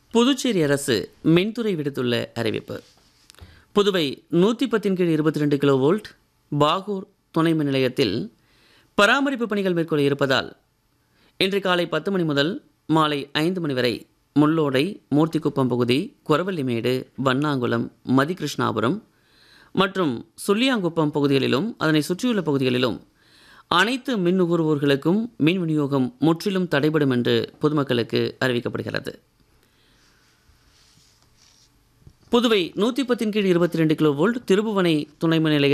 புதுச்சேரி அரசு மின்துறை விடுத்துள்ள அறிவிப்பு புதுவை நூற்றி பத்தின் கீழ் இருபத்தி ரெண்டு கிலோ வோல்ட் பாகூர் துணை மின் நிலையத்தில் பராமரிப்பு பணிகள் மேற்கொள்ள இருப்பதால் இன்று காலை பத்து மணி முதல் மாலை ஐந்து மணி வரை முள்ளோடை மூர்த்திக்குப்பம் பகுதி குரவள்ளிமேடு வண்ணாங்குளம் மதிகிருஷ்ணாபுரம் மற்றும் சுள்ளியாங்குப்பம் பகுதிகளிலும் அதனை சுற்றியுள்ள பகுதிகளிலும் அனைத்து மின் நுகர்வோர்களுக்கும் மின் விநியோகம் முற்றிலும் தடைபடும் என்று பொதுமக்களுக்கு அறிவிக்கப்படுகிறது புதுவை நூற்றி பத்தின் கீழ் இருபத்தி ரெண்டு கிலோ வோல்ட் திருபுவனை துணை மின் நிலைய